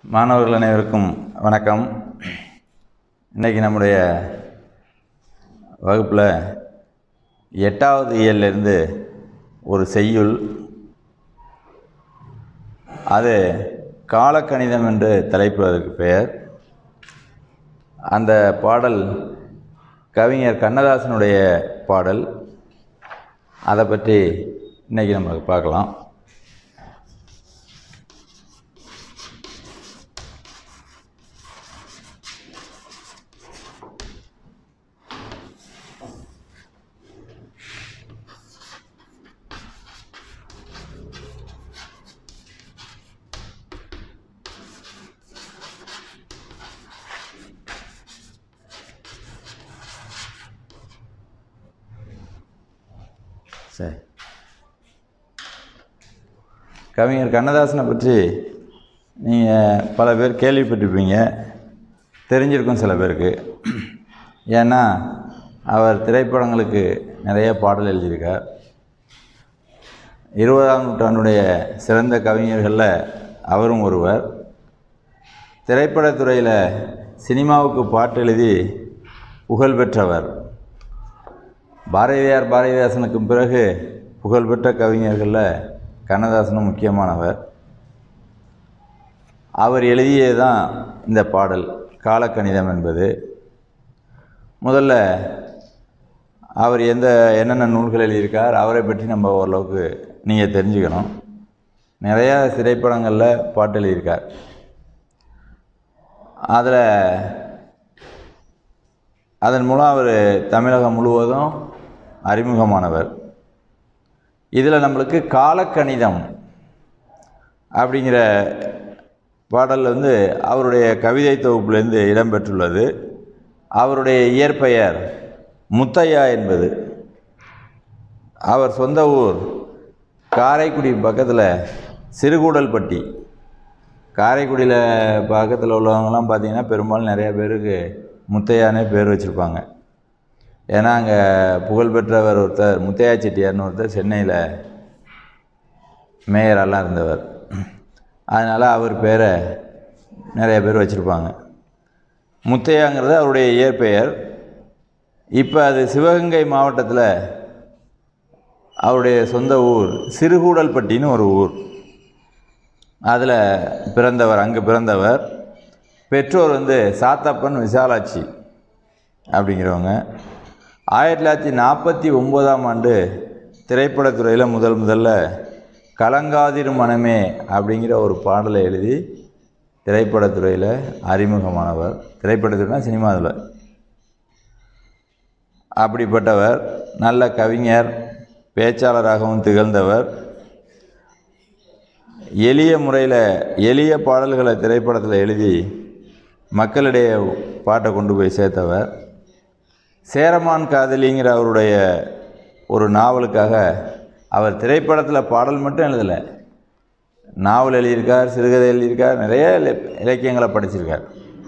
மாணவர்கள் அனைவருக்கும் வணக்கம் இன்றைக்கி நம்முடைய வகுப்பில் எட்டாவது இயல்லிருந்து ஒரு செய்யுள் அது காலக்கணிதம் என்று தலைப்பு அதற்கு பெயர் அந்த பாடல் கவிஞர் கண்ணதாசனுடைய பாடல் அதை பற்றி இன்றைக்கி நம்ம பார்க்கலாம் சரி கவிஞர் கண்ணதாசனை பற்றி நீங்கள் பல பேர் கேள்விப்பட்டிருப்பீங்க தெரிஞ்சிருக்கும் சில பேருக்கு ஏன்னா அவர் திரைப்படங்களுக்கு நிறைய பாடல் எழுதியிருக்கார் இருபதாம் நூற்றாண்டுடைய சிறந்த கவிஞர்களில் அவரும் ஒருவர் திரைப்படத்துறையில் சினிமாவுக்கு பாட்டு எழுதி புகழ் பெற்றவர் பாரதியார் பாரதிதாசனுக்கும் பிறகு புகழ்பெற்ற கவிஞர்களில் கண்ணதாசனும் முக்கியமானவர் அவர் எழுதியது தான் இந்த பாடல் காலக்கணிதம் என்பது முதல்ல அவர் எந்த என்னென்ன நூல்கள் எழுதியிருக்கார் அவரை பற்றி நம்ம ஓரளவுக்கு நீங்கள் தெரிஞ்சுக்கணும் நிறையா திரைப்படங்களில் பாட்டு எழுதியிருக்கார் அதில் அதன் மூலம் அவர் தமிழகம் முழுவதும் அறிமுகமானவர் இதில் நம்மளுக்கு காலக்கணிதம் அப்படிங்கிற பாடல் வந்து அவருடைய கவிதை தொகுப்புலேருந்து இடம்பெற்றுள்ளது அவருடைய இயற்பெயர் முத்தையா என்பது அவர் சொந்த ஊர் காரைக்குடி பக்கத்தில் சிறுகூடல்பட்டி காரைக்குடியில் பக்கத்தில் உள்ளவங்கலாம் பார்த்திங்கன்னா பெரும்பாலும் நிறைய பேருக்கு முத்தையானே பேர் வச்சுருப்பாங்க ஏன்னா அங்கே புகழ்பெற்றவர் ஒருத்தர் முத்தையா செட்டியார்னு ஒருத்தர் சென்னையில் மேயரெல்லாம் இருந்தவர் அதனால் அவர் பேரை நிறைய பேர் வச்சுருப்பாங்க முத்தையாங்கிறது அவருடைய இயற்பெயர் இப்போ அது சிவகங்கை மாவட்டத்தில் அவருடைய சொந்த ஊர் சிறுகூடல்பட்டின்னு ஒரு ஊர் அதில் பிறந்தவர் அங்கே பிறந்தவர் பெற்றோர் வந்து சாத்தப்பன் விசாலாட்சி அப்படிங்கிறவங்க ஆயிரத்தி தொள்ளாயிரத்தி நாற்பத்தி ஒம்போதாம் ஆண்டு திரைப்படத்துறையில் முதல் முதல்ல கலங்காதிரு மனமே அப்படிங்கிற ஒரு பாடலை எழுதி திரைப்படத்துறையில் அறிமுகமானவர் திரைப்படத்துறைனா சினிமாவில் அப்படிப்பட்டவர் நல்ல கவிஞர் பேச்சாளராகவும் திகழ்ந்தவர் எளிய முறையில் எளிய பாடல்களை திரைப்படத்தில் எழுதி மக்களிடையே பாட்டை கொண்டு போய் சேர்த்தவர் சேரமான் காதலிங்கிற அவருடைய ஒரு நாவலுக்காக அவர் திரைப்படத்தில் பாடல் மட்டும் எழுதலை நாவல் எழுதியிருக்கார் சிறுகதை எழுதியிருக்கார் நிறைய இல இலக்கியங்களை படிச்சிருக்கார்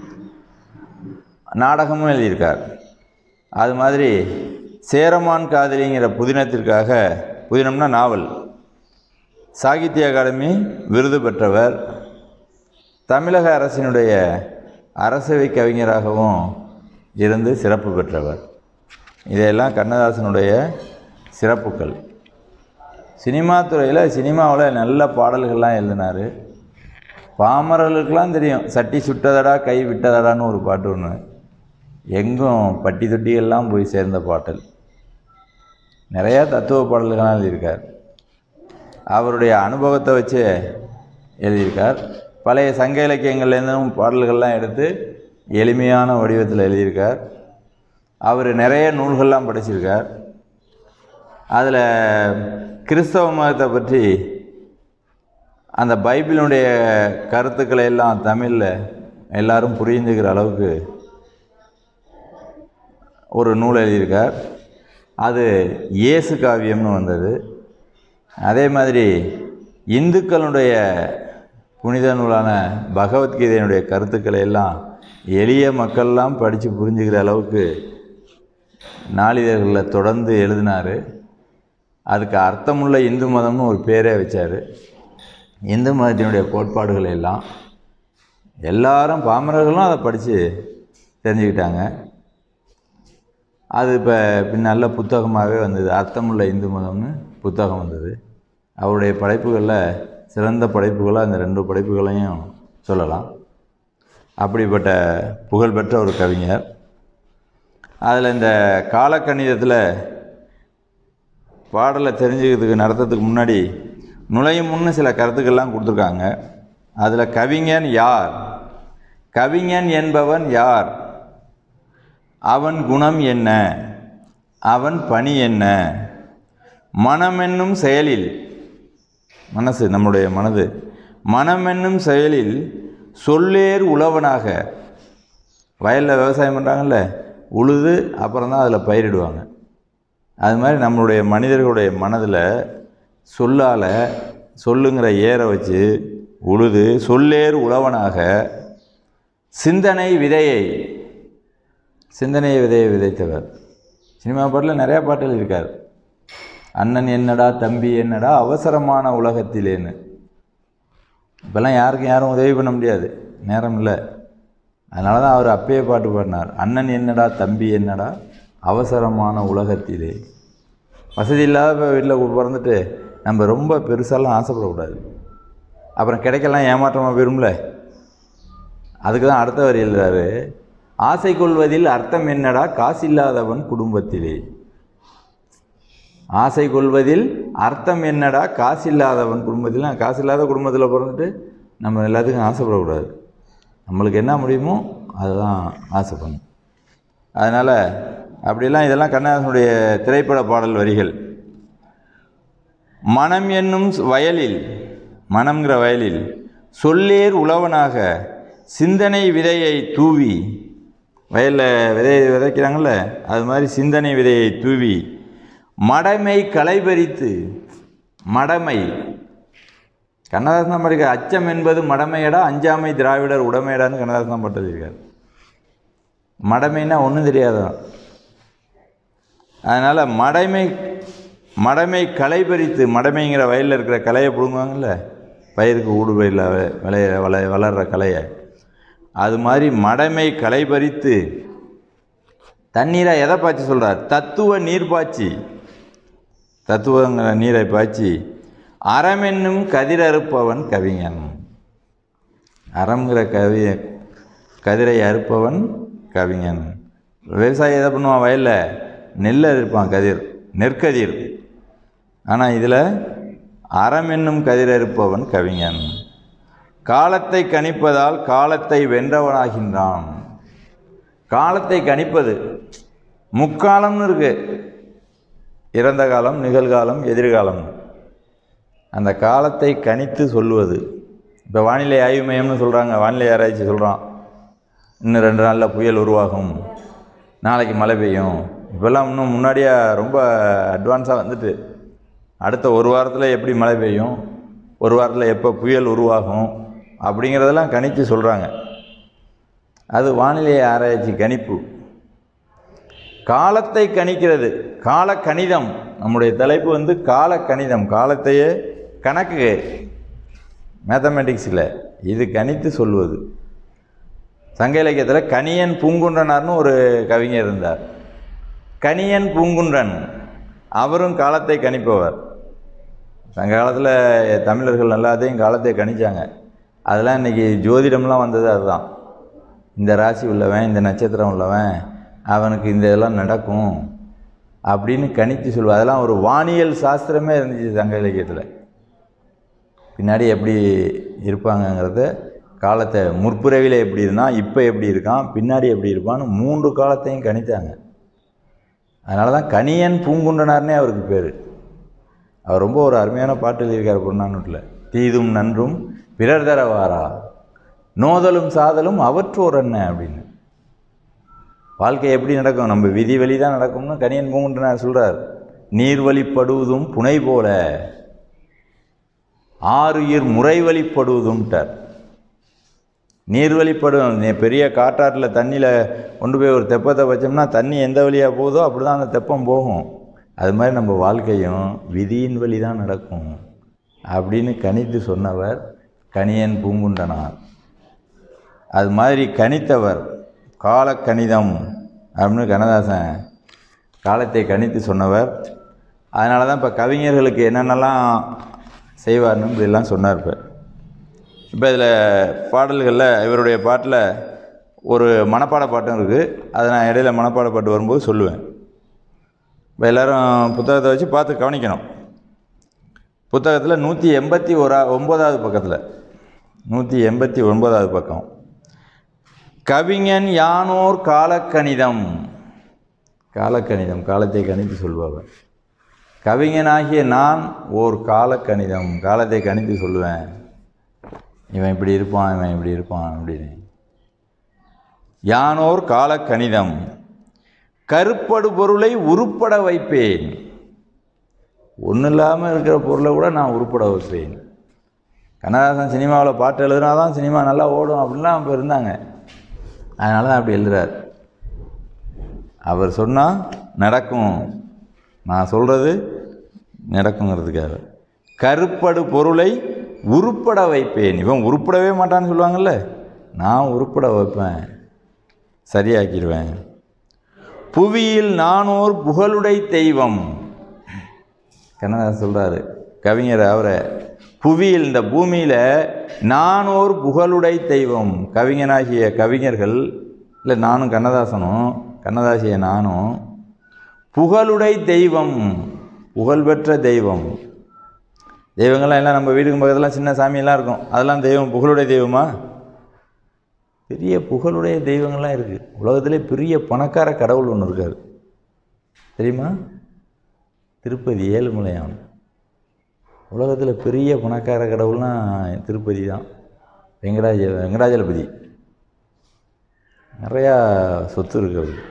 நாடகமும் எழுதியிருக்கார் அது மாதிரி சேரமான் காதலிங்கிற புதினத்திற்காக புதினம்னா நாவல் சாகித்ய அகாடமி விருது பெற்றவர் தமிழக அரசினுடைய அரசவை கவிஞராகவும் இருந்து சிறப்பு பெற்றவர் இதையெல்லாம் கண்ணதாசனுடைய சிறப்புகள் சினிமா துறையில் சினிமாவில் நல்ல பாடல்கள்லாம் எழுதினார் பாமரர்களுக்கெல்லாம் தெரியும் சட்டி சுட்டதடா கை விட்டதடான்னு ஒரு பாட்டு ஒன்று எங்கும் பட்டி தொட்டியெல்லாம் போய் சேர்ந்த பாட்டல் நிறையா தத்துவ பாடல்கள்லாம் எழுதியிருக்கார் அவருடைய அனுபவத்தை வச்சு எழுதியிருக்கார் பழைய சங்க இலக்கியங்கள்லேருந்தும் பாடல்கள்லாம் எடுத்து எளிமையான வடிவத்தில் எழுதியிருக்கார் அவர் நிறைய நூல்கள்லாம் படிச்சிருக்கார் அதில் கிறிஸ்தவ மதத்தை பற்றி அந்த பைபிளுடைய கருத்துக்களை எல்லாம் தமிழில் எல்லாரும் புரிஞ்சுக்கிற அளவுக்கு ஒரு நூல் எழுதியிருக்கார் அது இயேசு காவியம்னு வந்தது அதே மாதிரி இந்துக்களுடைய புனித நூலான பகவத்கீதையினுடைய கருத்துக்களை எல்லாம் எளிய மக்கள்லாம் படித்து புரிஞ்சுக்கிற அளவுக்கு நாளிதழ்களில் தொடர்ந்து எழுதினார் அதுக்கு அர்த்தமுள்ள இந்து மதம்னு ஒரு பேரே வச்சார் இந்து மதத்தினுடைய கோட்பாடுகளை எல்லாம் எல்லாரும் பாமரர்களும் அதை படித்து தெரிஞ்சுக்கிட்டாங்க அது இப்போ பின்னால் புத்தகமாகவே வந்தது அர்த்தமுள்ள இந்து மதம்னு புத்தகம் வந்தது அவருடைய படைப்புகளில் சிறந்த படைப்புகளாக அந்த ரெண்டு படைப்புகளையும் சொல்லலாம் அப்படிப்பட்ட புகழ்பெற்ற ஒரு கவிஞர் அதில் இந்த காலக்கணிதத்தில் பாடலை தெரிஞ்சுக்கிறதுக்கு நடத்துறதுக்கு முன்னாடி நுழையும் முன்னு சில கருத்துக்கள்லாம் கொடுத்துருக்காங்க அதில் கவிஞன் யார் கவிஞன் என்பவன் யார் அவன் குணம் என்ன அவன் பணி என்ன மனமென்னும் செயலில் மனசு நம்முடைய மனது மனமென்னும் செயலில் சொல்லேர் உழவனாக வயலில் விவசாயம் பண்ணுறாங்கல்ல உழுது அப்புறம் தான் அதில் பயிரிடுவாங்க அது மாதிரி நம்மளுடைய மனிதர்களுடைய மனதில் சொல்லால் சொல்லுங்கிற ஏரை வச்சு உழுது சொல்லேர் உழவனாக சிந்தனை விதையை சிந்தனை விதையை விதைத்தவர் சினிமா பாட்டில் நிறையா பாட்டு எழுதியிருக்கார் அண்ணன் என்னடா தம்பி என்னடா அவசரமான உலகத்திலேன்னு இப்போல்லாம் யாருக்கும் யாரும் உதவி பண்ண முடியாது நேரம் இல்லை அதனால தான் அவர் அப்பயே பாட்டு பாடினார் அண்ணன் என்னடா தம்பி என்னடா அவசரமான உலகத்திலே வசதி இல்லாத வீட்டில் பிறந்துட்டு நம்ம ரொம்ப பெருசாலாம் ஆசைப்படக்கூடாது அப்புறம் கிடைக்கலாம் ஏமாற்றமாக போயிரும்ல அதுக்கு தான் அடுத்த வரி எழுதுறாரு ஆசை கொள்வதில் அர்த்தம் என்னடா காசில்லாதவன் குடும்பத்திலே ஆசை கொள்வதில் அர்த்தம் என்னடா காசில்லாதவன் குடும்பத்தில் காசு இல்லாத குடும்பத்தில் பிறந்துட்டு நம்ம எல்லாத்துக்கும் ஆசைப்படக்கூடாது நம்மளுக்கு என்ன முடியுமோ அதுதான் ஆசைப்படணும் அதனால் அப்படிலாம் இதெல்லாம் கண்ணதாசனுடைய திரைப்பட பாடல் வரிகள் மனம் என்னும் வயலில் மனம்ங்கிற வயலில் சொல்லேர் உழவனாக சிந்தனை விதையை தூவி வயலில் விதையை விதைக்கிறாங்கள்ல அது மாதிரி சிந்தனை விதையை தூவி மடமை களைபறித்து மடமை கண்ணதாசன் படிக்க அச்சம் என்பது மடமையடா அஞ்சாமை திராவிடர் உடமையடான்னு கண்ணதாசன் பாட்டு எழுதியிருக்காரு மடமைன்னா ஒன்றும் தெரியாதான் அதனால் மடமை மடமை களை பறித்து மடமைங்கிற வயலில் இருக்கிற களையை பிடுங்குவாங்கல்ல பயிருக்கு ஊடு பயிரில் விளைய வள வளர்கிற களையை அது மாதிரி மடமை களை பறித்து தண்ணீரை எதை பாய்ச்சி சொல்கிறார் தத்துவ நீர் பாய்ச்சி தத்துவங்கிற நீரை பாய்ச்சி அறமென்னும் கதிரறுப்பவன் கவிஞன் அறம்ங்கிற கவி கதிரை அறுப்பவன் கவிஞன் விவசாயி எதை பண்ணுவான் வயலில் நெல் அறுப்பான் கதிர் நெற்கதிர் ஆனால் இதில் அறம் என்னும் கதிர் அறுப்பவன் கவிஞன் காலத்தை கணிப்பதால் காலத்தை வென்றவனாகின்றான் காலத்தை கணிப்பது முக்காலம்னு இருக்கு இறந்த காலம் நிகழ்காலம் எதிர்காலம் அந்த காலத்தை கணித்து சொல்லுவது இப்போ வானிலை ஆய்வு மையம்னு சொல்கிறாங்க வானிலை ஆராய்ச்சி சொல்கிறான் இன்னும் ரெண்டு நாளில் புயல் உருவாகும் நாளைக்கு மழை பெய்யும் இப்போல்லாம் இன்னும் முன்னாடியே ரொம்ப அட்வான்ஸாக வந்துட்டு அடுத்த ஒரு வாரத்தில் எப்படி மழை பெய்யும் ஒரு வாரத்தில் எப்போ புயல் உருவாகும் அப்படிங்கிறதெல்லாம் கணித்து சொல்கிறாங்க அது வானிலை ஆராய்ச்சி கணிப்பு காலத்தை கணிக்கிறது கால கணிதம் நம்முடைய தலைப்பு வந்து கால கணிதம் காலத்தையே கணக்கு மேத்தமெட்டிக்ஸில் இது கணித்து சொல்வது சங்க இலக்கியத்தில் கணியன் பூங்குன்றனார்னு ஒரு கவிஞர் இருந்தார் கணியன் பூங்குன்றன் அவரும் காலத்தை கணிப்பவர் சங்க காலத்தில் தமிழர்கள் எல்லாத்தையும் காலத்தை கணிச்சாங்க அதெல்லாம் இன்றைக்கி ஜோதிடம்லாம் வந்தது அதுதான் இந்த ராசி உள்ளவன் இந்த நட்சத்திரம் உள்ளவன் அவனுக்கு இந்த இதெல்லாம் நடக்கும் அப்படின்னு கணித்து சொல்லுவார் அதெல்லாம் ஒரு வானியல் சாஸ்திரமே இருந்துச்சு சங்க இலக்கியத்தில் பின்னாடி எப்படி இருப்பாங்கங்கிறத காலத்தை முற்பிறவியில் எப்படி இருந்தான் இப்போ எப்படி இருக்கான் பின்னாடி எப்படி இருப்பான்னு மூன்று காலத்தையும் கணித்தாங்க அதனால தான் கணியன் பூங்குன்றனார்னே அவருக்கு பேர் அவர் ரொம்ப ஒரு அருமையான பாட்டு எழுதியிருக்கார் பொன்னானூட்டில் தீதும் நன்றும் பிறர் தர வாரா நோதலும் சாதலும் அவற்றோர் என்ன அப்படின்னு வாழ்க்கை எப்படி நடக்கும் நம்ம விதி வழி தான் நடக்கும்னு கணியன் பூங்குன்றனார் சொல்கிறார் நீர் வழிப்படுவதும் புனை போல ஆறுயிர் முறை வழிப்படுவதும்ட்டார் நீர் வழிப்படும் நீ பெரிய காட்டாற்றில் தண்ணியில் கொண்டு போய் ஒரு தெப்பத்தை வச்சோம்னா தண்ணி எந்த வழியாக போகுதோ அப்படி தான் அந்த தெப்பம் போகும் அது மாதிரி நம்ம வாழ்க்கையும் விதியின் வழி தான் நடக்கும் அப்படின்னு கணித்து சொன்னவர் கணியன் பூங்குண்டனார் அது மாதிரி கணித்தவர் காலக்கணிதம் அப்படின்னு கண்ணதாசன் காலத்தை கணித்து சொன்னவர் அதனால தான் இப்போ கவிஞர்களுக்கு என்னென்னலாம் செய்வார்னு இப்படிலாம் சொன்னார் இப்போ இப்போ இதில் பாடல்களில் இவருடைய பாட்டில் ஒரு மனப்பாட பாட்டும் இருக்குது அதை நான் இடையில மனப்பாட பாட்டு வரும்போது சொல்லுவேன் இப்போ எல்லோரும் புத்தகத்தை வச்சு பார்த்து கவனிக்கணும் புத்தகத்தில் நூற்றி எண்பத்தி ஓரா ஒம்பதாவது பக்கத்தில் நூற்றி எண்பத்தி ஒன்பதாவது பக்கம் கவிஞன் யானோர் காலக்கணிதம் காலக்கணிதம் காலத்தை கணித்து சொல்பவர் கவிஞனாகிய நான் ஓர் காலக்கணிதம் காலத்தை கணித்து சொல்லுவேன் இவன் இப்படி இருப்பான் இவன் இப்படி இருப்பான் அப்படின்னு யானோர் காலக்கணிதம் கருப்படு பொருளை உருப்பட வைப்பேன் ஒன்றும் இல்லாமல் இருக்கிற பொருளை கூட நான் உருப்பட வைப்பேன் கண்ணதாசன் சினிமாவில் பாட்டு எழுதுனா தான் சினிமா நல்லா ஓடும் அப்படின்லாம் இப்போ இருந்தாங்க அதனால தான் அப்படி எழுதுறார் அவர் சொன்னால் நடக்கும் நான் சொல்கிறது நடக்குங்கிறதுக்காக கருப்படு பொருளை உருப்பட வைப்பேன் இவன் உருப்படவே மாட்டான்னு சொல்லுவாங்கள்ல நான் உருப்பட வைப்பேன் சரியாக்கிடுவேன் புவியில் நானோர் புகழுடை தெய்வம் கண்ணதாசன் சொல்கிறாரு கவிஞர் அவரை புவியில் இந்த பூமியில் நானோர் புகழுடை தெய்வம் கவிஞனாகிய கவிஞர்கள் இல்லை நானும் கண்ணதாசனும் கண்ணதாசிய நானும் புகழுடை தெய்வம் புகழ்பெற்ற தெய்வம் தெய்வங்கள்லாம் எல்லாம் நம்ம வீட்டுக்கு பக்கத்தில் சின்ன சாமியெல்லாம் இருக்கும் அதெல்லாம் தெய்வம் புகழுடைய தெய்வமா பெரிய புகழுடைய தெய்வங்கள்லாம் இருக்குது உலகத்திலே பெரிய பணக்கார கடவுள் ஒன்று இருக்கார் தெரியுமா திருப்பதி ஏழுமலையான் உலகத்தில் பெரிய பணக்கார கடவுள்னா திருப்பதி தான் வெங்கடாஜ வெங்கடாஜலபதி நிறையா சொத்து இருக்கு அவருக்கு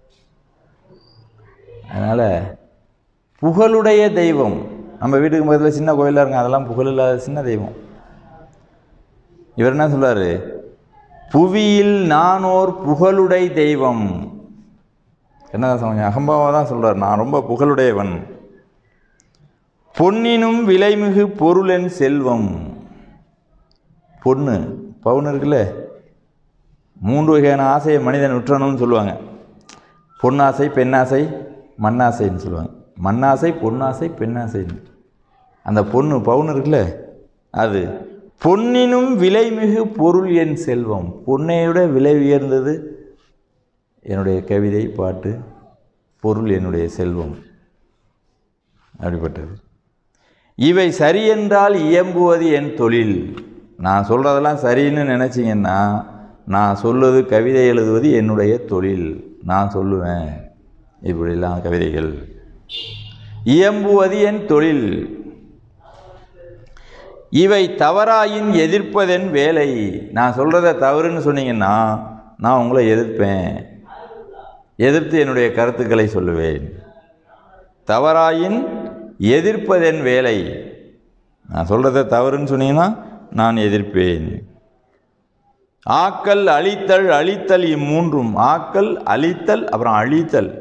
அதனால் புகழுடைய தெய்வம் நம்ம வீட்டுக்கு பக்கத்தில் சின்ன கோயிலாக இருங்க அதெல்லாம் புகழ் இல்லாத சின்ன தெய்வம் இவர் என்ன சொல்றாரு புவியில் நானோர் புகழுடை தெய்வம் கண்ணதாசன் கொஞ்சம் அகம்பாவாக தான் சொல்கிறார் நான் ரொம்ப புகழுடையவன் பொன்னினும் விலைமிகு பொருளென் செல்வம் பொண்ணு பவுன் இருக்குல்ல மூன்று வகையான ஆசையை மனிதன் உற்றணும்னு சொல்லுவாங்க பொன்னாசை பெண்ணாசை மண்ணாசைன்னு சொல்லுவாங்க மண்ணாசை பொன்னாசை பெண்ணாசைன்னு அந்த பொண்ணு பவுன் இருக்குல்ல அது பொன்னினும் விலைமிகு பொருள் என் செல்வம் பொன்னையோட விலை உயர்ந்தது என்னுடைய கவிதை பாட்டு பொருள் என்னுடைய செல்வம் அப்படிப்பட்டது இவை சரியென்றால் இயம்புவது என் தொழில் நான் சொல்கிறதெல்லாம் சரின்னு நினச்சிங்கன்னா நான் சொல்லுவது கவிதை எழுதுவது என்னுடைய தொழில் நான் சொல்லுவேன் இப்படிலாம் கவிதைகள் இயம்புவது என் தொழில் இவை தவறாயின் எதிர்ப்பதென் வேலை நான் சொல்கிறத தவறுன்னு சொன்னீங்கன்னா நான் உங்களை எதிர்ப்பேன் எதிர்த்து என்னுடைய கருத்துக்களை சொல்லுவேன் தவறாயின் எதிர்ப்பதென் வேலை நான் சொல்கிறத தவறுன்னு சொன்னீங்கன்னா நான் எதிர்ப்பேன் ஆக்கல் அழித்தல் அழித்தல் இம்மூன்றும் ஆக்கல் அழித்தல் அப்புறம் அழித்தல்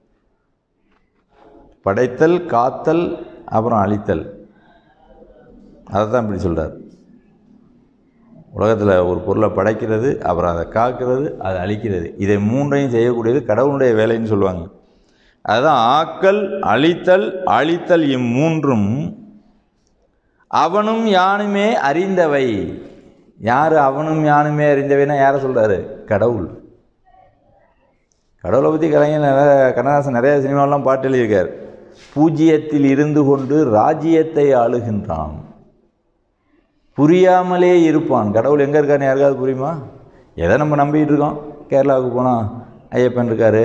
படைத்தல் காத்தல் அப்புறம் அழித்தல் அதை தான் இப்படி சொல்கிறார் உலகத்தில் ஒரு பொருளை படைக்கிறது அப்புறம் அதை காக்கிறது அதை அழிக்கிறது இதை மூன்றையும் செய்யக்கூடியது கடவுளுடைய வேலைன்னு சொல்லுவாங்க அதுதான் ஆக்கல் அழித்தல் அழித்தல் இம்மூன்றும் அவனும் யானுமே அறிந்தவை யார் அவனும் யானுமே அறிந்தவைன்னா யாரை சொல்கிறாரு கடவுள் கடவுளை பற்றி கலைஞர் நிறைய கண்ணதாசன் நிறைய சினிமாவெல்லாம் பாட்டு எழுதியிருக்கார் பூஜ்ஜியத்தில் இருந்து கொண்டு ராஜ்யத்தை ஆளுகின்றான் புரியாமலே இருப்பான் கடவுள் எங்கே இருக்காருன்னு யாருக்காவது புரியுமா எதை நம்ம நம்பிக்கிட்டு இருக்கோம் கேரளாவுக்கு போனால் ஐயப்பன் இருக்கார்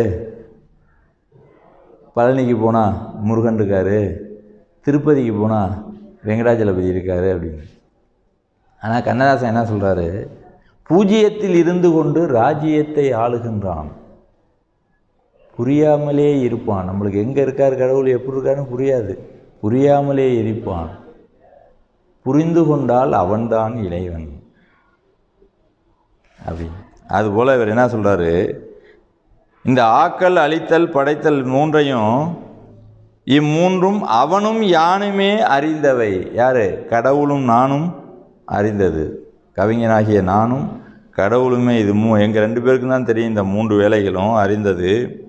பழனிக்கு போனால் முருகன் இருக்கார் திருப்பதிக்கு போனால் வெங்கடாஜலபதி இருக்கார் அப்படின்னு ஆனால் கண்ணதாசன் என்ன சொல்கிறாரு பூஜ்ஜியத்தில் இருந்து கொண்டு ராஜ்யத்தை ஆளுகின்றான் புரியாமலே இருப்பான் நம்மளுக்கு எங்கே இருக்கார் கடவுள் எப்படி இருக்காருன்னு புரியாது புரியாமலே இருப்பான் புரிந்து கொண்டால் அவன்தான் இளைவன் அப்படின்னு அதுபோல் இவர் என்ன சொல்கிறாரு இந்த ஆக்கல் அழித்தல் படைத்தல் மூன்றையும் இம்மூன்றும் அவனும் யானுமே அறிந்தவை யார் கடவுளும் நானும் அறிந்தது கவிஞனாகிய நானும் கடவுளுமே இது மூ எங்கள் ரெண்டு பேருக்கும் தான் தெரியும் இந்த மூன்று வேலைகளும் அறிந்தது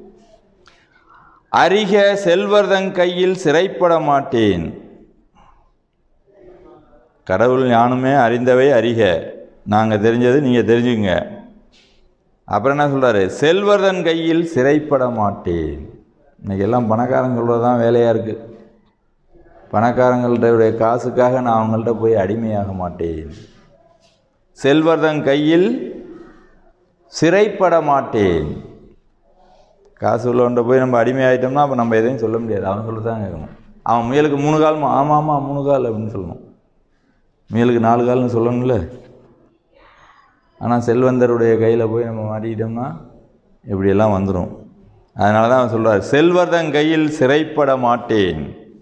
அறிக செல்வர்தன் கையில் சிறைப்பட மாட்டேன் கடவுள் ஞானமே அறிந்தவை அறிக நாங்கள் தெரிஞ்சது நீங்கள் தெரிஞ்சுங்க அப்புறம் என்ன சொல்கிறாரு செல்வர்தன் கையில் சிறைப்பட மாட்டேன் இன்னைக்கு எல்லாம் பணக்காரங்க சொல்கிறது தான் வேலையாக இருக்குது பணக்காரங்கள்டைய காசுக்காக நான் அவங்கள்ட்ட போய் அடிமையாக மாட்டேன் செல்வர்தன் கையில் சிறைப்பட மாட்டேன் காசு உள்ளவன்ட்ட போய் நம்ம அடிமையாயிட்டோம்னா அப்போ நம்ம எதையும் சொல்ல முடியாது அவன் சொல்ல தான் கேட்கணும் அவன் முயலுக்கு மூணு கால் ஆமாம் ஆமாம் மூணு கால் அப்படின்னு சொல்லணும் முயலுக்கு நாலு கால்னு சொல்லணும்ல ஆனால் செல்வந்தருடைய கையில் போய் நம்ம மாட்டிக்கிட்டோம்னா இப்படியெல்லாம் வந்துடும் அதனால தான் அவன் சொல்கிறார் செல்வர்தன் கையில் சிறைப்பட மாட்டேன்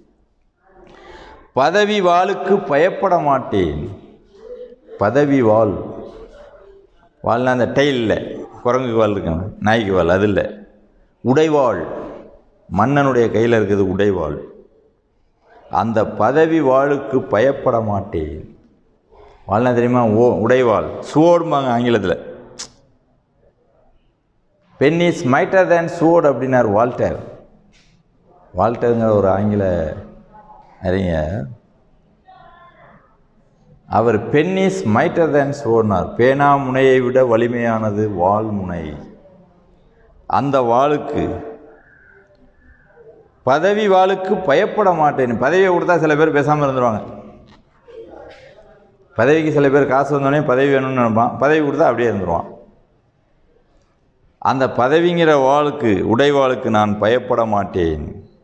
பதவி வாளுக்கு பயப்பட மாட்டேன் பதவி வாள் வால்னா அந்த டெயிலில் குரங்குக்கு வால் இருக்காங்க நாய்க்கு வால் அது இல்லை உடைவாள் மன்னனுடைய கையில் இருக்குது உடைவாள் அந்த பதவி வாளுக்கு பயப்பட மாட்டேன் வாழ்னா தெரியுமா ஓ உடைவாள் சுவோடும்பாங்க ஆங்கிலத்தில் பென் இஸ் மைட்டர் தேன் சுவோட் அப்படின்னார் வால்டர் வால்டருங்கிற ஒரு ஆங்கில அறிஞர் அவர் பென் இஸ் மைட்டர் தேன் சுவோட்னார் பேனா முனையை விட வலிமையானது வாள் முனை அந்த வாளுக்கு பதவி வாளுக்கு பயப்பட மாட்டேன் பதவியை கொடுத்தா சில பேர் பேசாமல் இருந்துருவாங்க பதவிக்கு சில பேர் காசு வந்தோடனே பதவி வேணும்னு நினைப்பான் பதவி கொடுத்தா அப்படியே இருந்துருவான் அந்த பதவிங்கிற வாளுக்கு உடைவாளுக்கு நான் பயப்பட மாட்டேன்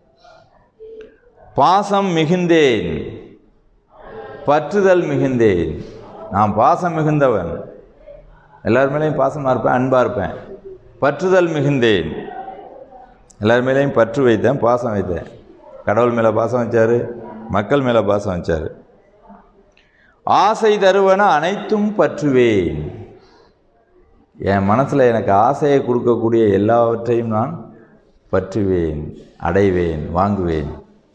பாசம் மிகுந்தேன் பற்றுதல் மிகுந்தேன் நான் பாசம் மிகுந்தவன் எல்லார் மேலேயும் பாசமாக இருப்பேன் அன்பாக இருப்பேன் பற்றுதல் மிகுந்தேன் எல்லார் மேலேயும் பற்று வைத்தேன் பாசம் வைத்தேன் கடவுள் மேலே பாசம் வச்சார் மக்கள் மேலே பாசம் வச்சார் ஆசை தருவன அனைத்தும் பற்றுவேன் என் மனசில் எனக்கு ஆசையை கொடுக்கக்கூடிய எல்லாவற்றையும் நான் பற்றுவேன் அடைவேன் வாங்குவேன்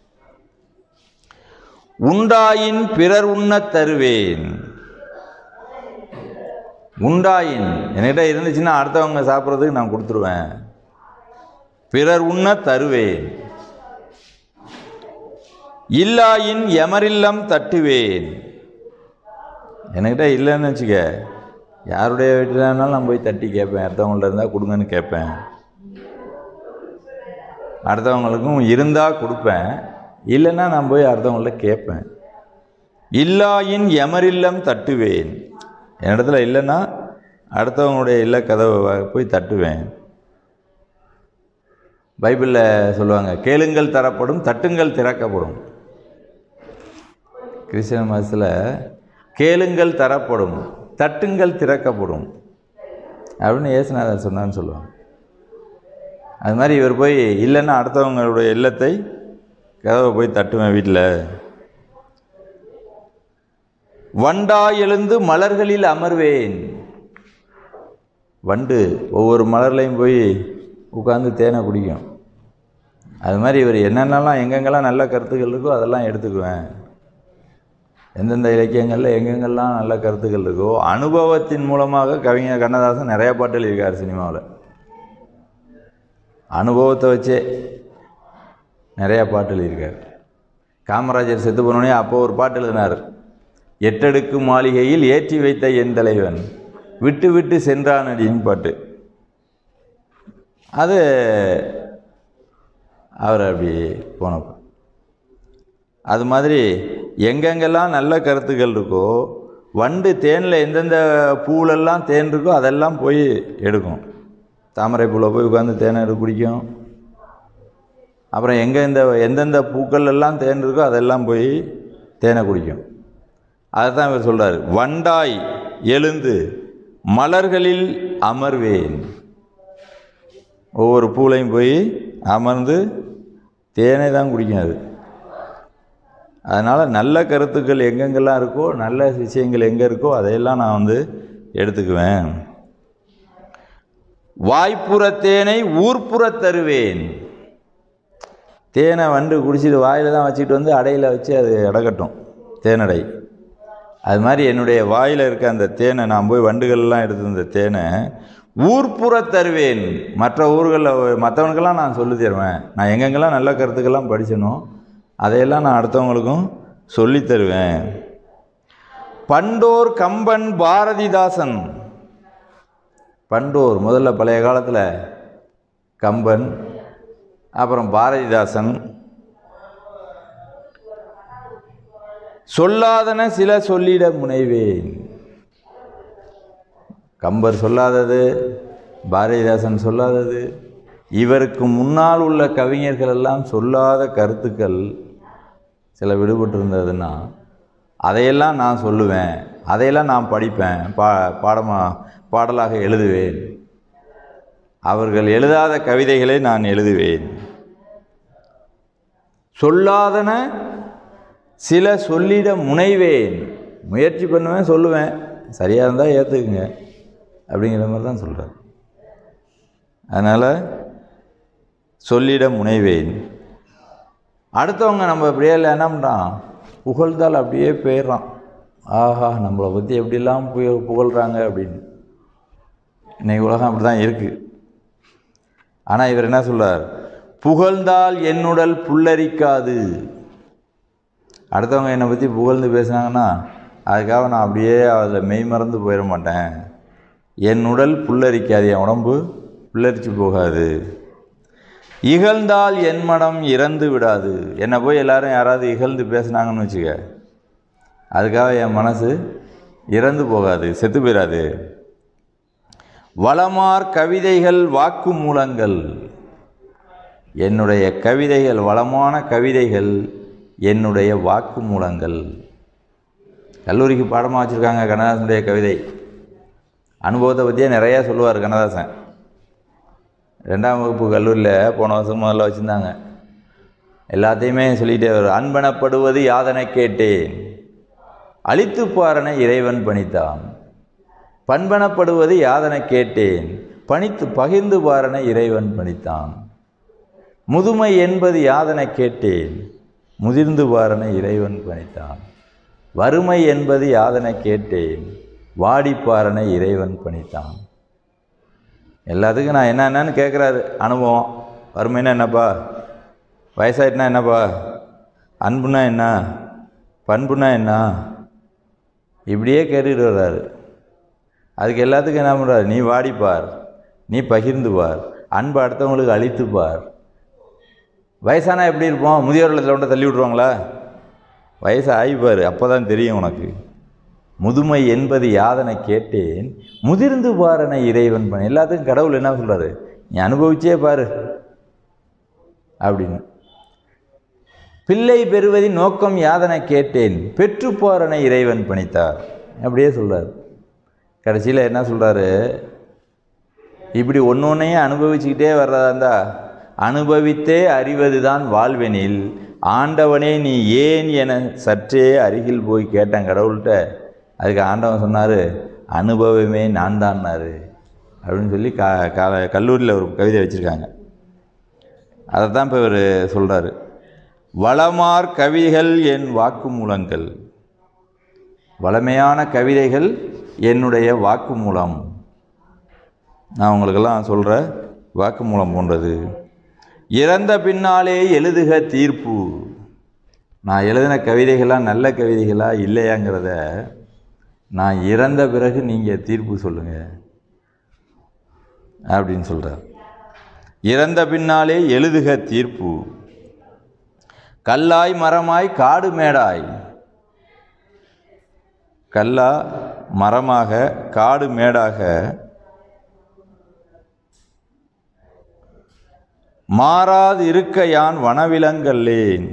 உண்டாயின் பிறர் உண்ணத் தருவேன் உண்டாயின் என்கிட்ட இருந்துச்சுன்னா அடுத்தவங்க சாப்பிட்றதுக்கு நான் கொடுத்துருவேன் பிறர் உண்ண தருவேன் இல்லாயின் எமரில்லம் தட்டுவேன் என்கிட்ட இல்லைன்னு வச்சுக்க யாருடைய வீட்டிலனாலும் நான் போய் தட்டி கேட்பேன் அடுத்தவங்கள்ட்ட இருந்தால் கொடுங்கன்னு கேட்பேன் அடுத்தவங்களுக்கும் இருந்தால் கொடுப்பேன் இல்லைன்னா நான் போய் அடுத்தவங்கள்ட்ட கேட்பேன் இல்லாயின் எமரில்லம் தட்டுவேன் என்னிடத்துல இல்லைன்னா அடுத்தவங்களுடைய இல்ல கதவை வ- போய் தட்டுவேன் பைபிளில் சொல்லுவாங்க கேளுங்கள் தரப்படும் தட்டுங்கள் திறக்கப்படும் கிறிஸ்டியன் மதத்தில் கேளுங்கள் தரப்படும் தட்டுங்கள் திறக்கப்படும் அப்படின்னு இயேசுநாதர் சொன்னான்னு சொல்லுவாங்க அது மாதிரி இவர் போய் இல்லைன்னா அடுத்தவங்களுடைய இல்லத்தை கதவை போய் தட்டுவேன் வீட்டில் வண்டா எழுந்து மலர்களில் அமர்வேன் வண்டு ஒவ்வொரு மலர்லையும் போய் உட்காந்து தேனை குடிக்கும் அது மாதிரி இவர் என்னென்னலாம் எங்கெங்கெல்லாம் நல்ல கருத்துக்கள் இருக்கோ அதெல்லாம் எடுத்துக்குவேன் எந்தெந்த இலக்கியங்களில் எங்கெங்கெல்லாம் நல்ல கருத்துக்கள் இருக்கோ அனுபவத்தின் மூலமாக கவிஞர் கண்ணதாசன் நிறையா பாட்டு எழுதியிருக்கார் சினிமாவில் அனுபவத்தை வச்சே நிறையா பாட்டு எழுதியிருக்கார் காமராஜர் செத்து போனோடனே அப்போ ஒரு பாட்டு எழுதினார் எட்டடுக்கு மாளிகையில் ஏற்றி வைத்த என் தலைவன் விட்டு விட்டு சென்றான் அடின்னு பாட்டு அது அவர் அப்படி போனப்போ அது மாதிரி எங்கெங்கெல்லாம் நல்ல கருத்துக்கள் இருக்கோ வண்டு தேனில் எந்தெந்த பூவிலெல்லாம் தேன் இருக்கோ அதெல்லாம் போய் எடுக்கும் தாமரை பூவில் போய் உட்காந்து தேனை எடுத்து குடிக்கும் அப்புறம் எங்கே இந்த எந்தெந்த பூக்கள் எல்லாம் தேன் இருக்கோ அதெல்லாம் போய் தேனை குடிக்கும் அதை தான் இவர் சொல்கிறார் வண்டாய் எழுந்து மலர்களில் அமர்வேன் ஒவ்வொரு பூலையும் போய் அமர்ந்து தேனை தான் குடிக்கும் அது அதனால் நல்ல கருத்துக்கள் எங்கெங்கெல்லாம் இருக்கோ நல்ல விஷயங்கள் எங்கே இருக்கோ அதையெல்லாம் நான் வந்து எடுத்துக்குவேன் வாய்ப்புற தேனை ஊர்ப்புற தருவேன் தேனை வண்டு குடிச்சிட்டு வாயில் தான் வச்சுட்டு வந்து அடையில் வச்சு அது அடக்கட்டும் தேனடை அது மாதிரி என்னுடைய வாயில் இருக்க அந்த தேனை நான் போய் வண்டுகள்லாம் எடுத்து இந்த தேனை ஊர்ப்புற தருவேன் மற்ற ஊர்களில் மற்றவனுக்கெல்லாம் நான் சொல்லி தருவேன் நான் எங்கெங்கெல்லாம் நல்ல கருத்துக்கெல்லாம் படிச்சனோ அதையெல்லாம் நான் அடுத்தவங்களுக்கும் சொல்லித் தருவேன் பண்டோர் கம்பன் பாரதிதாசன் பண்டோர் முதல்ல பழைய காலத்தில் கம்பன் அப்புறம் பாரதிதாசன் சொல்லாதன சில சொல்லிட முனைவேன் கம்பர் சொல்லாதது பாரதிதாசன் சொல்லாதது இவருக்கு முன்னால் உள்ள கவிஞர்கள் எல்லாம் சொல்லாத கருத்துக்கள் சில விடுபட்டிருந்ததுன்னா அதையெல்லாம் நான் சொல்லுவேன் அதையெல்லாம் நான் படிப்பேன் பா பாடமாக பாடலாக எழுதுவேன் அவர்கள் எழுதாத கவிதைகளை நான் எழுதுவேன் சொல்லாதன சில சொல்லிட முனைவேன் முயற்சி பண்ணுவேன் சொல்லுவேன் சரியாக இருந்தால் ஏற்றுக்குங்க அப்படிங்கிற மாதிரி தான் சொல்கிறார் அதனால் சொல்லிட முனைவேன் அடுத்தவங்க நம்ம அப்படியே இல்லை என்ன பண்ணுறான் புகழ்ந்தால் அப்படியே போயிடுறான் ஆஹா நம்மளை பற்றி எப்படிலாம் புய புகழ்கிறாங்க அப்படின்னு இன்னைக்கு உலகம் அப்படி தான் இருக்குது ஆனால் இவர் என்ன சொல்றார் புகழ்ந்தால் என்னுடல் புல்லரிக்காது அடுத்தவங்க என்னை பற்றி புகழ்ந்து பேசுனாங்கன்னா அதுக்காக நான் அப்படியே அதில் மெய் மறந்து போயிட மாட்டேன் என் உடல் புல்லரிக்காது என் உடம்பு புல்லரிச்சு போகாது இகழ்ந்தால் என் மனம் இறந்து விடாது என்னை போய் எல்லாரும் யாராவது இகழ்ந்து பேசுனாங்கன்னு வச்சுக்க அதுக்காக என் மனசு இறந்து போகாது செத்து போயிடாது வளமார் கவிதைகள் வாக்கு மூலங்கள் என்னுடைய கவிதைகள் வளமான கவிதைகள் என்னுடைய வாக்கு மூலங்கள் கல்லூரிக்கு பாடமாக வச்சுருக்காங்க கண்ணதாசனுடைய கவிதை அனுபவத்தை பற்றியே நிறையா சொல்லுவார் கண்ணதாசன் ரெண்டாம் வகுப்பு கல்லூரியில் போன வருஷம் முதல்ல வச்சுருந்தாங்க எல்லாத்தையுமே சொல்லிகிட்டே வரும் அன்பனப்படுவது யாதனை கேட்டேன் அழித்து பாரனை இறைவன் பணித்தான் பண்பனப்படுவது யாதனை கேட்டேன் பணித்து பகிர்ந்து பாரனை இறைவன் பணித்தான் முதுமை என்பது யாதனை கேட்டேன் முதிர்ந்து பாரனை இறைவன் பணித்தான் வறுமை என்பது யாதனை கேட்டேன் வாடிப்பாரனை இறைவன் பணித்தான் எல்லாத்துக்கும் நான் என்ன என்னன்னு கேட்குறாரு அனுபவம் வறுமைன்னா என்னப்பா வயசாயிட்டுனா என்னப்பா அன்புனா என்ன பண்புனா என்ன இப்படியே கேட்டுட்டு வர்றாரு அதுக்கு எல்லாத்துக்கும் என்ன பண்ணுறாரு நீ வாடிப்பார் நீ பகிர்ந்து பார் அன்பு அடுத்தவங்களுக்கு அழித்து பார் வயசானா எப்படி இருப்போம் முதியோர் இல்லத்தில் கொண்டு தள்ளி விட்ருவாங்களா வயசு ஆகிப்பார் அப்போ தான் தெரியும் உனக்கு முதுமை என்பது யாதனை கேட்டேன் முதிர்ந்து பாரனை இறைவன் பண்ண எல்லாத்துக்கும் கடவுள் என்ன சொல்கிறாரு நீ அனுபவிச்சே பாரு அப்படின்னு பிள்ளை பெறுவதின் நோக்கம் யாதனை கேட்டேன் பெற்று போறனை இறைவன் பணித்தார் அப்படியே சொல்கிறார் கடைசியில் என்ன சொல்கிறாரு இப்படி ஒன்று ஒன்றையும் அனுபவிச்சுக்கிட்டே வர்றதா இருந்தா அனுபவித்தே அறிவது தான் வாழ்வெனில் ஆண்டவனே நீ ஏன் என சற்றே அருகில் போய் கேட்டேன் கடவுள்கிட்ட அதுக்கு ஆண்டவன் சொன்னார் அனுபவமே நான் தான்னாரு அப்படின்னு சொல்லி கா கா கல்லூரியில் ஒரு கவிதை வச்சுருக்காங்க அதை தான் இப்போ இவர் சொல்கிறாரு வளமார் கவிதைகள் என் வாக்குமூலங்கள் வளமையான கவிதைகள் என்னுடைய வாக்குமூலம் நான் உங்களுக்கெல்லாம் சொல்கிற வாக்குமூலம் போன்றது இறந்த பின்னாலே எழுதுக தீர்ப்பு நான் எழுதின கவிதைகளாக நல்ல கவிதைகளா இல்லையாங்கிறத நான் இறந்த பிறகு நீங்கள் தீர்ப்பு சொல்லுங்கள் அப்படின்னு சொல்கிறார் இறந்த பின்னாலே எழுதுக தீர்ப்பு கல்லாய் மரமாய் காடு மேடாய் கல்லா மரமாக காடு மேடாக மாறாது இருக்க யான் வனவிலங்கல்லேன்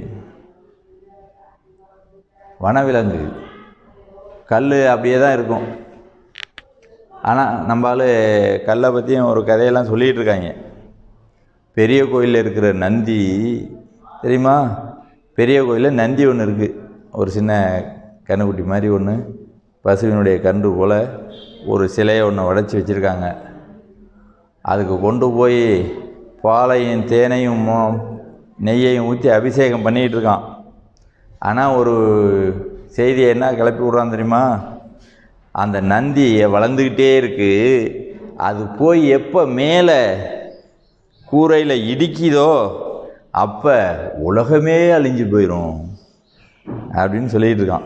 வனவிலங்கு கல் அப்படியே தான் இருக்கும் ஆனால் நம்மளால கல்லை பற்றியும் ஒரு கதையெல்லாம் சொல்லிகிட்டு இருக்காங்க பெரிய கோயிலில் இருக்கிற நந்தி தெரியுமா பெரிய கோயிலில் நந்தி ஒன்று இருக்குது ஒரு சின்ன கண்ணுக்குட்டி மாதிரி ஒன்று பசுவினுடைய கன்று போல் ஒரு சிலையை ஒன்று உடச்சி வச்சுருக்காங்க அதுக்கு கொண்டு போய் பாலையும் தேனையும் மோ- நெய்யையும் ஊற்றி அபிஷேகம் பண்ணிகிட்டு இருக்கான் ஆனால் ஒரு செய்தியை என்ன கிளப்பி விட்றான் தெரியுமா அந்த நந்தி வளர்ந்துக்கிட்டே இருக்கு அது போய் எப்போ மேலே கூரையில் இடிக்குதோ அப்போ உலகமே அழிஞ்சு போயிடும் அப்படின்னு சொல்லிட்டு இருக்கான்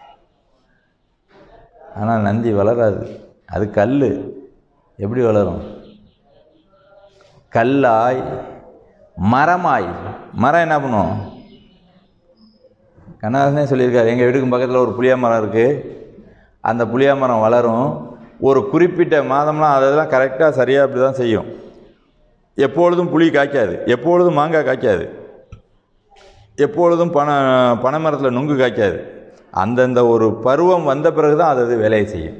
ஆனால் நந்தி வளராது அது கல் எப்படி வளரும் கல்லாய் மரமாய் மரம் என்ன பண்ணும் கண்ணதாசனே சொல்லியிருக்காரு எங்கள் வீட்டுக்கு பக்கத்தில் ஒரு புளியா மரம் இருக்குது அந்த புளியா மரம் வளரும் ஒரு குறிப்பிட்ட மாதம்லாம் அதெல்லாம் கரெக்டாக சரியாக அப்படி தான் செய்யும் எப்பொழுதும் புளி காய்க்காது எப்பொழுதும் மாங்காய் காய்க்காது எப்பொழுதும் பனை பனை மரத்தில் நுங்கு காய்க்காது அந்தந்த ஒரு பருவம் வந்த பிறகு தான் அது அது வேலையை செய்யும்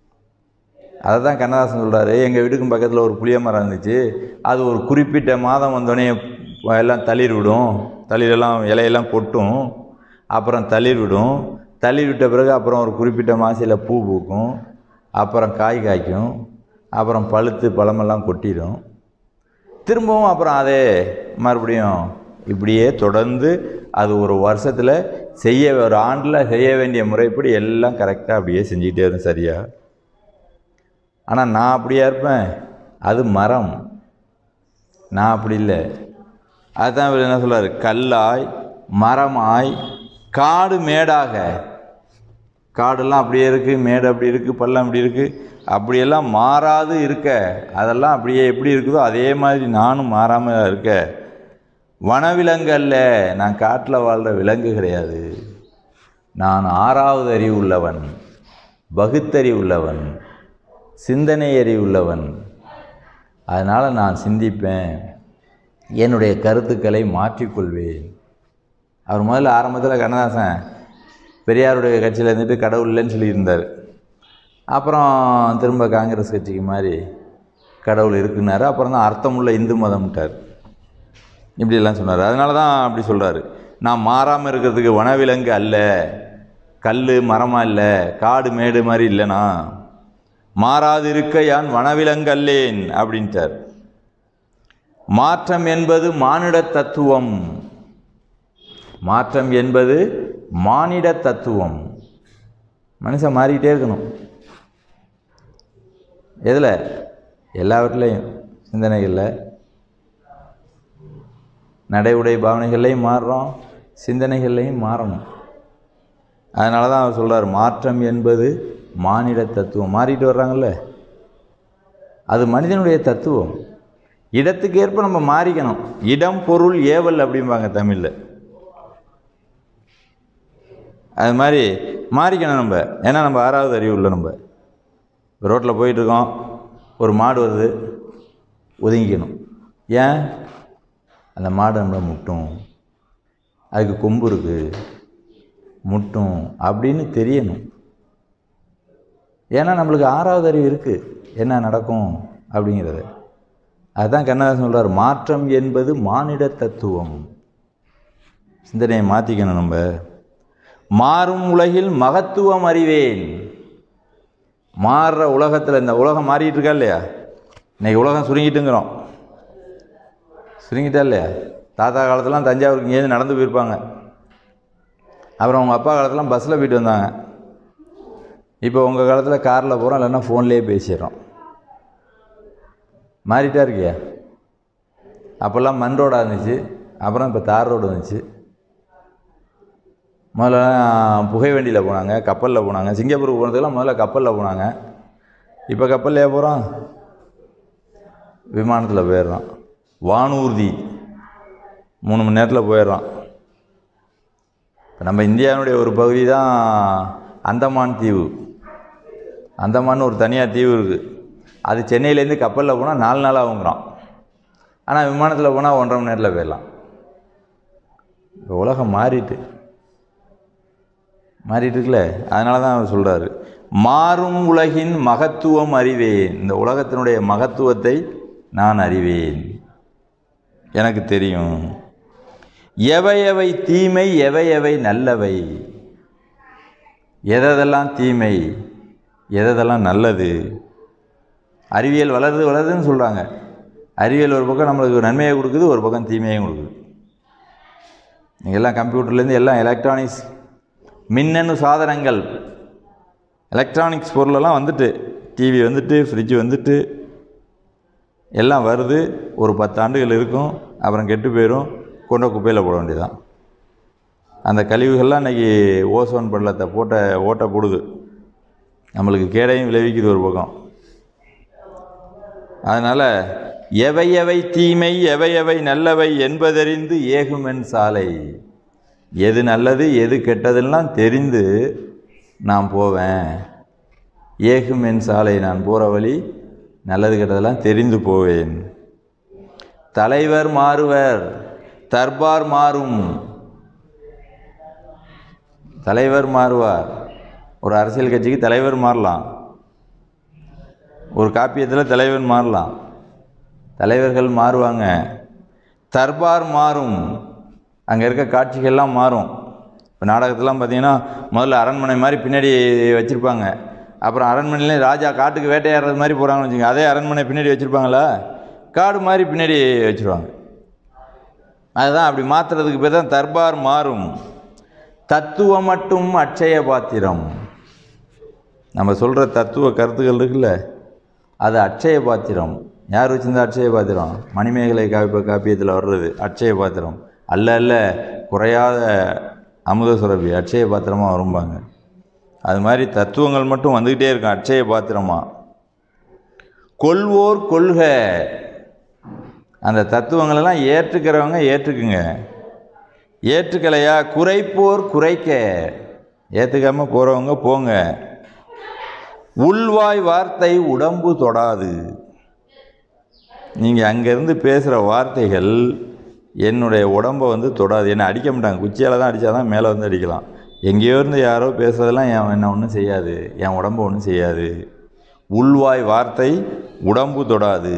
அதை தான் கண்ணதாசன் சொல்கிறாரு எங்கள் வீட்டுக்கும் பக்கத்தில் ஒரு புளிய மரம் இருந்துச்சு அது ஒரு குறிப்பிட்ட மாதம் வந்தோடனே எல்லாம் தளிர் விடும் தளிரெல்லாம் இலையெல்லாம் கொட்டும் அப்புறம் தளிர் விடும் தளிர் விட்ட பிறகு அப்புறம் ஒரு குறிப்பிட்ட மாசியில் பூ பூக்கும் அப்புறம் காய் காய்க்கும் அப்புறம் பழுத்து பழமெல்லாம் கொட்டிடும் திரும்பவும் அப்புறம் அதே மறுபடியும் இப்படியே தொடர்ந்து அது ஒரு வருஷத்தில் செய்ய ஒரு ஆண்டில் செய்ய வேண்டிய முறைப்படி எல்லாம் கரெக்டாக அப்படியே செஞ்சுக்கிட்டே இருக்கும் சரியா ஆனால் நான் அப்படியா இருப்பேன் அது மரம் நான் அப்படி இல்லை அதுதான் இவர் என்ன சொல்றாரு கல்லாய் மரமாய் காடு மேடாக காடெல்லாம் அப்படியே இருக்குது மேடு அப்படி இருக்குது பள்ளம் அப்படி இருக்குது அப்படியெல்லாம் மாறாது இருக்க அதெல்லாம் அப்படியே எப்படி இருக்குதோ அதே மாதிரி நானும் மாறாமல் இருக்க வனவிலங்கு அல்ல நான் காட்டில் வாழ்கிற விலங்கு கிடையாது நான் ஆறாவது அறிவு உள்ளவன் பகுத்தறிவு உள்ளவன் சிந்தனை அறிவு உள்ளவன் அதனால் நான் சிந்திப்பேன் என்னுடைய கருத்துக்களை மாற்றிக்கொள்வேன் அவர் முதல்ல ஆரம்பத்தில் கண்ணதாசன் பெரியாருடைய கட்சியில் இருந்துட்டு கடவுள் இல்லைன்னு சொல்லியிருந்தார் அப்புறம் திரும்ப காங்கிரஸ் கட்சிக்கு மாதிரி கடவுள் இருக்குன்னாரு அப்புறம் தான் அர்த்தமுள்ள இந்து மதம்ட்டார் இப்படியெல்லாம் சொன்னார் அதனால தான் அப்படி சொல்கிறாரு நான் மாறாமல் இருக்கிறதுக்கு வனவிலங்கு அல்ல கல் மரமாக இல்லை காடு மேடு மாதிரி இல்லைனா மாறாது இருக்க யான் வனவிலங்கு அல்லேன் அப்படின்ட்டார் மாற்றம் என்பது மானிட தத்துவம் மாற்றம் என்பது மானிட தத்துவம் மனுஷன் மாறிக்கிட்டே இருக்கணும் எதில் எல்லாவற்றிலையும் சிந்தனைகளில் நடை உடை பாவனைகள்லையும் மாறுறோம் சிந்தனைகள்லையும் மாறணும் அதனால தான் அவர் சொல்கிறார் மாற்றம் என்பது மானிட தத்துவம் மாறிட்டு வர்றாங்கல்ல அது மனிதனுடைய தத்துவம் இடத்துக்கு ஏற்ப நம்ம மாறிக்கணும் இடம் பொருள் ஏவல் அப்படிம்பாங்க தமிழில் அது மாதிரி மாறிக்கணும் நம்ம ஏன்னா நம்ம ஆறாவது அறிவு இல்லை நம்ம ரோட்டில் போயிட்டுருக்கோம் ஒரு மாடு வருது ஒதுங்கிக்கணும் ஏன் அந்த மாடு நம்மளை முட்டும் அதுக்கு கொம்பு இருக்குது முட்டும் அப்படின்னு தெரியணும் ஏன்னா நம்மளுக்கு ஆறாவது அறிவு இருக்குது என்ன நடக்கும் அப்படிங்கிறது அதுதான் கண்ணதாசன் சொல்கிறார் மாற்றம் என்பது மானிட தத்துவம் சிந்தனையை மாற்றிக்கணும் நம்ம மாறும் உலகில் மகத்துவம் அறிவேன் மாறுற உலகத்தில் இந்த உலகம் மாறிட்டு இருக்கா இல்லையா இன்னைக்கு உலகம் சுருங்கிட்டுங்கிறோம் சுருங்கிட்டா இல்லையா தாத்தா காலத்துலாம் தஞ்சாவூருக்கு இங்கேருந்து நடந்து போயிருப்பாங்க அப்புறம் உங்கள் அப்பா காலத்துலாம் பஸ்ஸில் போயிட்டு வந்தாங்க இப்போ உங்கள் காலத்தில் காரில் போகிறோம் இல்லைன்னா ஃபோன்லேயே பேசிடுறோம் மாறிட்டா இருக்கியா அப்போல்லாம் மண் ரோடாக இருந்துச்சு அப்புறம் இப்போ தார் ரோடு வந்துச்சு முதல்ல புகை வண்டியில் போனாங்க கப்பலில் போனாங்க சிங்கப்பூருக்கு போனதுக்கெல்லாம் முதல்ல கப்பலில் போனாங்க இப்போ கப்பல்லையே போகிறோம் விமானத்தில் போயிடுறோம் வானூர்தி மூணு மணி நேரத்தில் போயிடுறோம் இப்போ நம்ம இந்தியாவினுடைய ஒரு பகுதி தான் அந்தமான் தீவு அந்தமான் ஒரு தனியாக தீவு இருக்குது அது சென்னையிலேருந்து கப்பலில் போனால் நாலு நாள் ஆகுங்கிறோம் ஆனால் விமானத்தில் போனால் ஒன்றரை மணி நேரத்தில் போயிடலாம் இப்போ உலகம் மாறிட்டு மாறிட்டு இருக்குல்ல அதனால தான் அவர் சொல்கிறாரு மாறும் உலகின் மகத்துவம் அறிவேன் இந்த உலகத்தினுடைய மகத்துவத்தை நான் அறிவேன் எனக்கு தெரியும் எவை எவை தீமை எவை எவை நல்லவை எதெல்லாம் தீமை எதெல்லாம் நல்லது அறிவியல் வளருது வளருதுன்னு சொல்கிறாங்க அறிவியல் ஒரு பக்கம் நம்மளுக்கு நன்மையை கொடுக்குது ஒரு பக்கம் தீமையும் கொடுக்குது நீங்கள் எல்லாம் கம்ப்யூட்டர்லேருந்து எல்லாம் எலக்ட்ரானிக்ஸ் மின்னணு சாதனங்கள் எலக்ட்ரானிக்ஸ் பொருளெல்லாம் வந்துட்டு டிவி வந்துட்டு ஃப்ரிட்ஜ் வந்துட்டு எல்லாம் வருது ஒரு பத்து ஆண்டுகள் இருக்கும் அப்புறம் கெட்டு போயிடும் கொண்ட குப்பையில் போட வேண்டியதான் அந்த கழிவுகள்லாம் இன்றைக்கி ஓசோன் பள்ளத்தை போட்ட ஓட்டை போடுது நம்மளுக்கு கேடையும் விளைவிக்குது ஒரு பக்கம் அதனால் எவை எவை தீமை எவை எவை நல்லவை என்பதறிந்து ஏகுமென் சாலை எது நல்லது எது கெட்டதெல்லாம் தெரிந்து நான் போவேன் ஏகுமென் சாலை நான் போகிற வழி நல்லது கெட்டதெல்லாம் தெரிந்து போவேன் தலைவர் மாறுவர் தர்பார் மாறும் தலைவர் மாறுவார் ஒரு அரசியல் கட்சிக்கு தலைவர் மாறலாம் ஒரு காப்பியத்தில் தலைவர் மாறலாம் தலைவர்கள் மாறுவாங்க தர்பார் மாறும் அங்கே இருக்க காட்சிகள்லாம் மாறும் இப்போ நாடகத்தெல்லாம் பார்த்தீங்கன்னா முதல்ல அரண்மனை மாதிரி பின்னாடி வச்சுருப்பாங்க அப்புறம் அரண்மனையிலே ராஜா காட்டுக்கு வேட்டையாடுறது மாதிரி போகிறாங்கன்னு வச்சுக்கோங்க அதே அரண்மனை பின்னாடி வச்சுருப்பாங்களா காடு மாதிரி பின்னாடி வச்சுருவாங்க அதுதான் அப்படி மாற்றுறதுக்கு பேர் தான் தர்பார் மாறும் தத்துவம் மட்டும் அட்சய பாத்திரம் நம்ம சொல்கிற தத்துவ கருத்துக்கள் இருக்குல்ல அது அட்சய பாத்திரம் யார் வச்சிருந்தா அட்சய பாத்திரம் மணிமேகலை காப்பி காப்பியத்தில் வர்றது அட்சய பாத்திரம் அல்ல அல்ல குறையாத அமுத சுரபி அட்சய பாத்திரமாக வரும்பாங்க அது மாதிரி தத்துவங்கள் மட்டும் வந்துக்கிட்டே இருக்கும் அட்சய பாத்திரமா கொள்வோர் கொள்க அந்த தத்துவங்களெல்லாம் ஏற்றுக்கிறவங்க ஏற்றுக்குங்க ஏற்றுக்கலையா குறைப்போர் குறைக்க ஏற்றுக்காமல் போகிறவங்க போங்க உள்வாய் வார்த்தை உடம்பு தொடாது நீங்கள் அங்கேருந்து பேசுகிற வார்த்தைகள் என்னுடைய உடம்பை வந்து தொடாது என்னை அடிக்க மாட்டாங்க குச்சியால் தான் அடித்தா தான் மேலே வந்து அடிக்கலாம் எங்கேயோ இருந்து யாரோ பேசுகிறதெல்லாம் என் என்ன ஒன்றும் செய்யாது என் உடம்பு ஒன்றும் செய்யாது உள்வாய் வார்த்தை உடம்பு தொடாது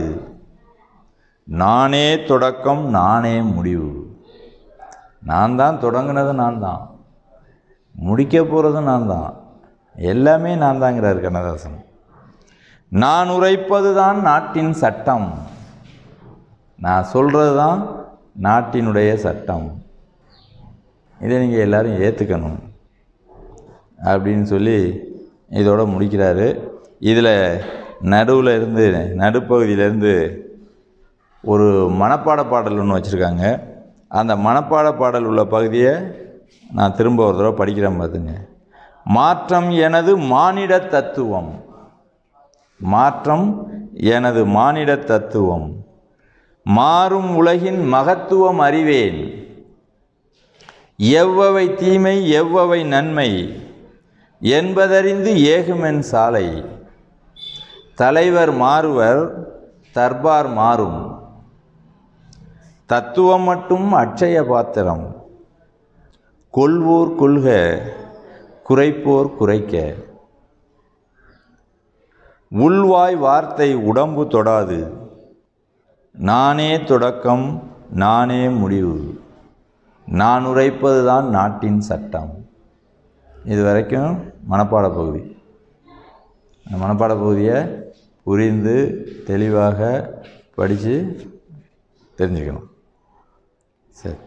நானே தொடக்கம் நானே முடிவு நான் தான் தொடங்கினது நான் தான் முடிக்க போகிறதும் நான் தான் எல்லாமே நான் தாங்கிறார் கண்ணதாசன் நான் உரைப்பது தான் நாட்டின் சட்டம் நான் சொல்கிறது தான் நாட்டினுடைய சட்டம் இதை நீங்கள் எல்லாரும் ஏற்றுக்கணும் அப்படின்னு சொல்லி இதோட முடிக்கிறாரு இதில் நடுவில் இருந்து நடுப்பகுதியிலேருந்து ஒரு மனப்பாட பாடல் ஒன்று வச்சுருக்காங்க அந்த மனப்பாட பாடல் உள்ள பகுதியை நான் திரும்ப ஒரு தடவை படிக்கிறேன் பார்த்துங்க மாற்றம் எனது மானிட தத்துவம் மாற்றம் எனது மானிட தத்துவம் மாறும் உலகின் மகத்துவம் அறிவேன் எவ்வவை தீமை எவ்வவை நன்மை என்பதறிந்து ஏகுமென் சாலை தலைவர் மாறுவர் தர்பார் மாறும் தத்துவம் மட்டும் அட்சய பாத்திரம் கொள்வோர் கொள்க குறைப்போர் குறைக்க உள்வாய் வார்த்தை உடம்பு தொடாது நானே தொடக்கம் நானே முடிவு நான் உரைப்பது தான் நாட்டின் சட்டம் இது வரைக்கும் மனப்பாட பகுதி அந்த மனப்பாட பகுதியை புரிந்து தெளிவாக படித்து தெரிஞ்சுக்கணும் சரி